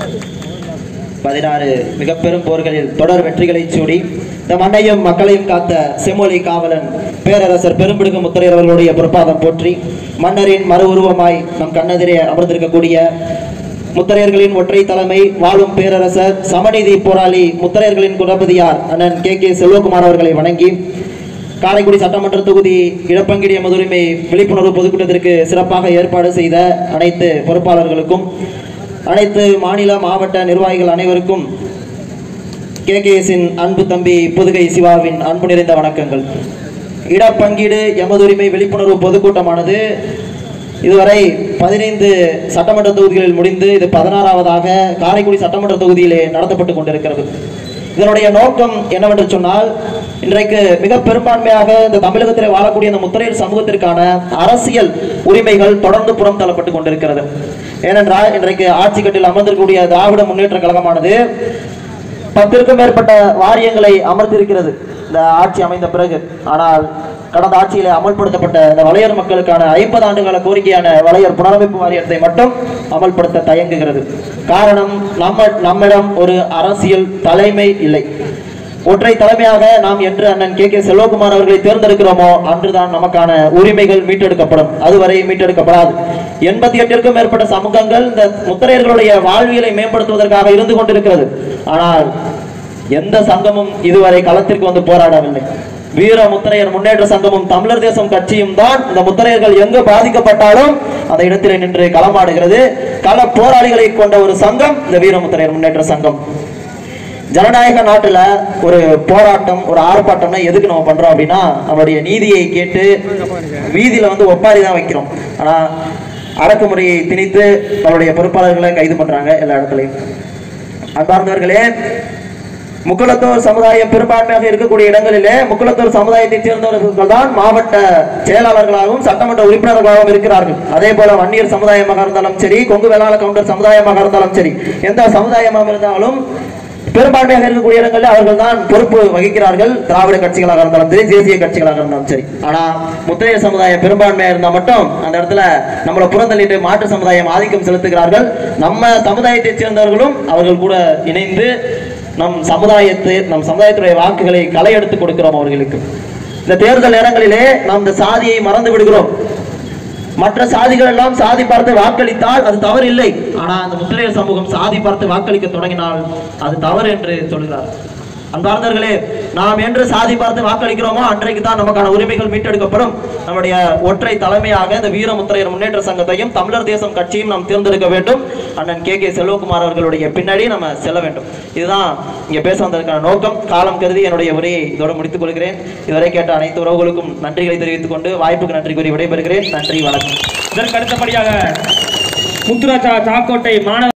பதினாறு மிக பெரும் போர்களில் தொடர் வெற்றிகளை சூடி இந்த மண்ணையும் மக்களையும் காத்த செம்மொழி காவலன் பேரரசர் பெரும்பிடுகு முத்தரையர் அவர்களுடைய பொற்பாதம் போற்றி மன்னரின் மறு உருவமாய் நம் கண்ணெதிரே அமர்ந்திருக்கக்கூடிய முத்தரையர்களின் ஒற்றை தலைமை வாழும் பேரரசர் சமநீதி போராளி முத்தரையர்களின் குலபதியார் அண்ணன் கே கே செல்வகுமார் அவர்களை வணங்கி காரைக்குடி சட்டமன்ற தொகுதி இழப்பங்கிடிய மதுரிமை விழிப்புணர்வு பொதுக்கூட்டத்திற்கு சிறப்பாக ஏற்பாடு செய்த அனைத்து பொறுப்பாளர்களுக்கும் அனைத்து மாநில மாவட்ட நிர்வாகிகள் அனைவருக்கும் கேகேஎஸின் அன்பு தம்பி புதுகை சிவாவின் அன்பு நிறைந்த வணக்கங்கள் இடப்பங்கீடு எமதுரிமை விழிப்புணர்வு பொதுக்கூட்டமானது இதுவரை பதினைந்து சட்டமன்ற தொகுதிகளில் முடிந்து இது பதினாறாவதாக காரைக்குடி சட்டமன்ற தொகுதியிலே நடத்தப்பட்டு கொண்டிருக்கிறது இதனுடைய நோக்கம் என்னவென்று சொன்னால் இன்றைக்கு மிக பெரும்பான்மையாக இந்த தமிழகத்தில் வாழக்கூடிய இந்த முத்திரையர் சமூகத்திற்கான அரசியல் உரிமைகள் தொடர்ந்து புறம் தள்ளப்பட்டு கொண்டிருக்கிறது ஏனென்றால் இன்றைக்கு ஆட்சி கட்டில் அமர்ந்திருக்கக்கூடிய திராவிட முன்னேற்ற கழகமானது பத்திற்கும் மேற்பட்ட வாரியங்களை அமர்ந்திருக்கிறது இந்த ஆட்சி அமைந்த பிறகு ஆனால் கடந்த ஆட்சியிலே அமல்படுத்தப்பட்ட இந்த வளையர் மக்களுக்கான ஐம்பது ஆண்டுகால கோரிக்கையான வளையர் புனரமைப்பு வாரியத்தை மட்டும் அமல்படுத்த தயங்குகிறது காரணம் நம்ம நம்மிடம் ஒரு அரசியல் தலைமை இல்லை ஒற்றை தலைமையாக நாம் என்று அண்ணன் கே கே செல்வகுமார் அவர்களை தேர்ந்தெடுக்கிறோமோ அன்றுதான் நமக்கான உரிமைகள் மீட்டெடுக்கப்படும் அதுவரை மீட்டெடுக்கப்படாது எண்பத்தி எட்டிற்கும் மேற்பட்ட சமூகங்கள் இந்த முத்திரையர்களுடைய வாழ்வியலை மேம்படுத்துவதற்காக இருந்து கொண்டிருக்கிறது ஆனால் எந்த சங்கமும் இதுவரை களத்திற்கு வந்து போராடவில்லை வீர முத்திரையர் முன்னேற்ற சங்கமும் தமிழர் தேசம் கட்சியும் தான் இந்த முத்திரையர்கள் எங்கு பாதிக்கப்பட்டாலும் அந்த இடத்திலே நின்று களமாடுகிறது கள போராளிகளை கொண்ட ஒரு சங்கம் இந்த வீர முத்திரையர் முன்னேற்ற சங்கம் ஜனநாயக நாட்டுல ஒரு போராட்டம் ஒரு ஆர்ப்பாட்டம்னா எதுக்கு நம்ம பண்றோம் அப்படின்னா நம்மளுடைய நீதியை கேட்டு வீதியில வந்து ஒப்பாரி தான் வைக்கிறோம் ஆனா அடக்குமுறையை திணித்து நம்மளுடைய பொறுப்பாளர்களை கைது பண்றாங்க எல்லா இடத்துலையும் அன்பார்ந்தவர்களே முக்குளத்தூர் சமுதாயம் பெரும்பான்மையாக இருக்கக்கூடிய இடங்களிலே முக்குளத்தூர் சமுதாயத்தைச் சேர்ந்தவர்கள் தான் மாவட்ட செயலாளர்களாகவும் சட்டமன்ற உறுப்பினர்களாகவும் இருக்கிறார்கள் அதே போல வன்னியர் சமுதாயமாக இருந்தாலும் சரி கொங்கு வேளாள கவுண்டர் சமுதாயமாக இருந்தாலும் சரி எந்த சமுதாயமாக இருந்தாலும் பெரும்பான்மையாக இருக்கக்கூடிய இடங்களில் அவர்கள் தான் பொறுப்பு வகிக்கிறார்கள் திராவிட கட்சிகளாக இருந்தாலும் சரி தேசிய கட்சிகளாக இருந்தாலும் சரி ஆனா முத்தைய சமுதாயம் பெரும்பான்மையா இருந்தா மட்டும் அந்த இடத்துல நம்மளை புறந்தள்ளிட்டு மாற்று சமுதாயம் ஆதிக்கம் செலுத்துகிறார்கள் நம்ம சமுதாயத்தைச் சேர்ந்தவர்களும் அவர்கள் கூட இணைந்து நம் சமுதாயத்து நம் சமுதாயத்துடைய வாக்குகளை களை எடுத்து கொடுக்கிறோம் அவர்களுக்கு இந்த தேர்தல் நேரங்களிலே நாம் இந்த சாதியை மறந்து விடுகிறோம் மற்ற சாதிகள் எல்லாம் சாதி பார்த்து வாக்களித்தால் அது தவறு இல்லை ஆனா அந்த முத்திரையர் சமூகம் சாதி பார்த்து வாக்களிக்க தொடங்கினால் அது தவறு என்று சொல்கிறார் அன்பார்ந்தவர்களே நாம் என்று சாதி பார்த்து வாக்களிக்கிறோமோ அன்றைக்கு தான் நமக்கான உரிமைகள் மீட்டெடுக்கப்படும் நம்முடைய ஒற்றை தலைமையாக இந்த வீரமுத்திரையர் முன்னேற்ற சங்கத்தையும் தமிழர் தேசம் கட்சியும் நாம் தேர்ந்தெடுக்க வேண்டும் அண்ணன் கே கே செல்வகுமார் அவர்களுடைய பின்னாடி நம்ம செல்ல வேண்டும் இதுதான் இங்க பேச வந்ததற்கான நோக்கம் காலம் கருதி என்னுடைய உரையை இதோடு முடித்துக் கொள்கிறேன் இதுவரை கேட்ட அனைத்து உறவுகளுக்கும் நன்றிகளை தெரிவித்துக் கொண்டு வாய்ப்புக்கு நன்றி கூறி விடைபெறுகிறேன் நன்றி வணக்கம் இதற்கு அடுத்தபடியாக முத்துராஜா சாக்கோட்டை மாணவ